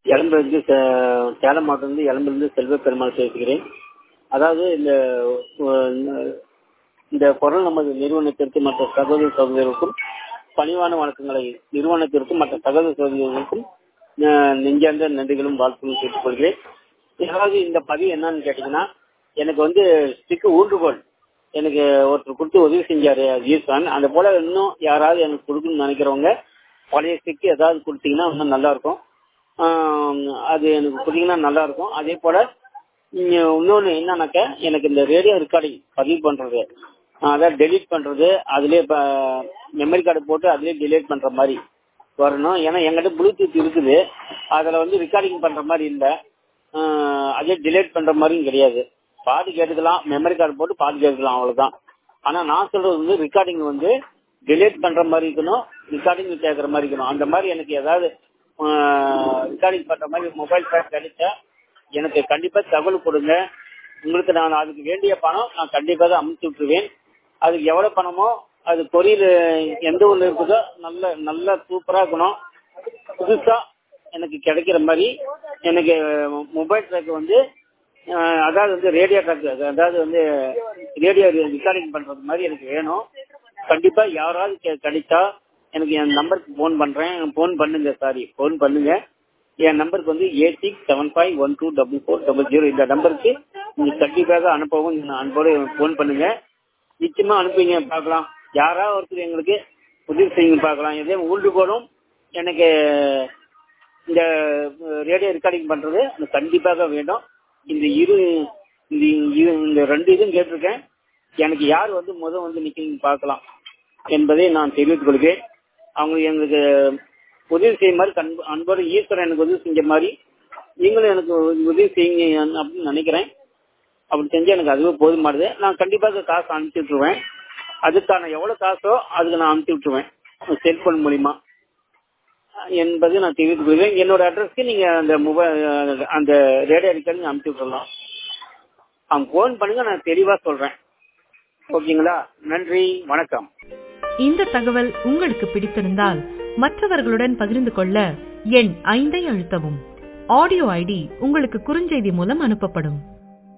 எலம்பிலிருந்து சே- சேலம் மாவட்டத்திலிருந்து எலம்பிலிருந்து செல்வ பெருமாள் பேசுகிறேன் அதாவது இந்த அஹ், இந்த குரல் நமது நிறுவனத்திற்கு மற்ற சகோதர சகோதரருக்கும் பணிவான வணக்கங்களை நிறுவனத்திற்கும் மற்ற சகோதர சகோதரர்களுக்கும் அஹ், நெஞ்சார்ந்த நன்றிகளும் வாழ்த்துக்களும் கேட்டுக் கொள்கிறேன் அதாவது இந்த பதிவு என்னன்னு கேட்டீங்கன்னா எனக்கு வந்து ஸ்டிக்கு ஊன்றுகோல் எனக்கு ஒருத்தர் கொடுத்து உதவி செஞ்சாரு அது ஈஸ்வரன் அந்த போல இன்னும் யாராவது எனக்கு கொடுக்கணும்னு நினைக்கிறவங்க பழைய ஸ்டிக்கு ஏதாவது கொடுத்தீங்கன்னா இன்னும் நல்லா இருக்கும் ஆஹ் அது எனக்கு கொடுத்தீங்கன்னா நல்லா இருக்கும் அதே போல இங்க இன்னொன்னு என்னன்னாக்க எனக்கு இந்த ரேடியோ ரெக்கார்டிங் பதிவு பண்றது ஆஹ் அதாவது டெலீட் பண்றது அதுலயே இப்ப மெமரி கார்டு போட்டு அதுலயே டெலீட் பண்ற மாதிரி வரணும் ஏன்னா என்கிட்ட ப்ளூடூத் இருக்குது அதுல வந்து ரெக்கார்டிங் பண்ற மாதிரி இல்ல ஆஹ் அதே டிலேட் பண்ற மாதிரியும் கிடையாது பாட்டு கேட்டுக்கலாம் மெமரி கார்டு போட்டு பாட்டு கேட்டுக்கலாம் அவ்வளவுதான் ஆனா நான் சொல்றது வந்து ரெக்கார்டிங் வந்து டிலேட் பண்ற மாதிரி இருக்கணும் ரெக்கார்டிங் கேட்கற மாதிரி இருக்கணும் அந்த மாதிரி எனக்கு ஏதாவது ரெக்கார்டிங் பண்ற மாதிரி மொபைல் பேக் கிடைச்சா எனக்கு கண்டிப்பா தகவல் கொடுங்க உங்களுக்கு நான் அதுக்கு வேண்டிய பணம் நான் கண்டிப்பாக அமுச்சு விட்டுருவேன் அதுக்கு எவ்வளவு பணமோ அது கொரியர் எந்த ஊர்ல இருக்குதோ நல்ல நல்ல சூப்பரா இருக்கணும் புதுசா எனக்கு கிடைக்கிற மாதிரி எனக்கு மொபைல் ட்ராக் வந்து அஹ், அதாவது வந்து ரேடியோ ட்ராக் அதாவது வந்து ரேடியோ ரெக்கார்டிங் பண்றது மாதிரி எனக்கு வேணும் கண்டிப்பா யாராவது கெ- கிடைச்சா எனக்கு என் நம்பருக்கு ஃபோன் பண்றேன் ஃபோன் பண்ணுங்க சாரி ஃபோன் பண்ணுங்க என் நம்பருக்கு வந்து eight six seven five one two double four double zero இந்த நம்பருக்கு நீங்க கண்டிப்பாக அனுப்பவும் நீங்க அன்போடு ஃபோன் பண்ணுங்க நிச்சயமா அனுப்புங்க பார்க்கலாம் யாராவது ஒருத்தர் எங்களுக்கு உதவி செய்யுங்க பார்க்கலாம் இதே ஊண்டுகோலும் எனக்கு இந்த ரேடியோ ரெக்கார்டிங் பண்றது எனக்கு கண்டிப்பாக வேண்டும் இந்த இரு இந்த இரு- இந்த ரெண்டு இதுவும் கேட்டிருக்கேன் எனக்கு யார் வந்து முதல் வந்து நிக்கிறீங்க பார்க்கலாம் என்பதை நான் தெரிவித்துக் கொள்கிறேன் அவங்க எங்களுக்கு உதவி செய்யுமாறு கண்- அன்போடு ஈஸ்வரன் எனக்கு உதவி செஞ்ச மாதிரி நீங்களும் எனக்கு உதவி செய்யுங்க அப்படின்னு நினைக்கிறேன் அப்படி செஞ்சா எனக்கு அதுவே போதுமானது நான் கண்டிப்பாக காசு அனுப்பிச்சு விட்டுருவேன் அதுக்கான எவ்வளவு காசோ அதுக்கு நான் அனுப்பிச்சு விட்டுருவேன் செல்போன் மூலியமா என்பது நான் தெரிவித்துக் கொள்கிறேன் என்னோட அட்ரஸ்க்கு நீங்க அந்த மொபைல் அந்த ரேடியோ ரெக்கார்டிங் அனுப்பிச்சு விட்டுறலாம் அவங்க ஃபோன் பண்ணுங்க நான் தெளிவா சொல்றேன் ஓகேங்களா நன்றி வணக்கம் இந்த தகவல் உங்களுக்கு பிடித்திருந்தால் மற்றவர்களுடன் பகிர்ந்து கொள்ள எண் ஐந்தை அழுத்தவும் ஆடியோ ஐடி உங்களுக்கு குறுஞ்செய்தி மூலம் அனுப்பப்படும்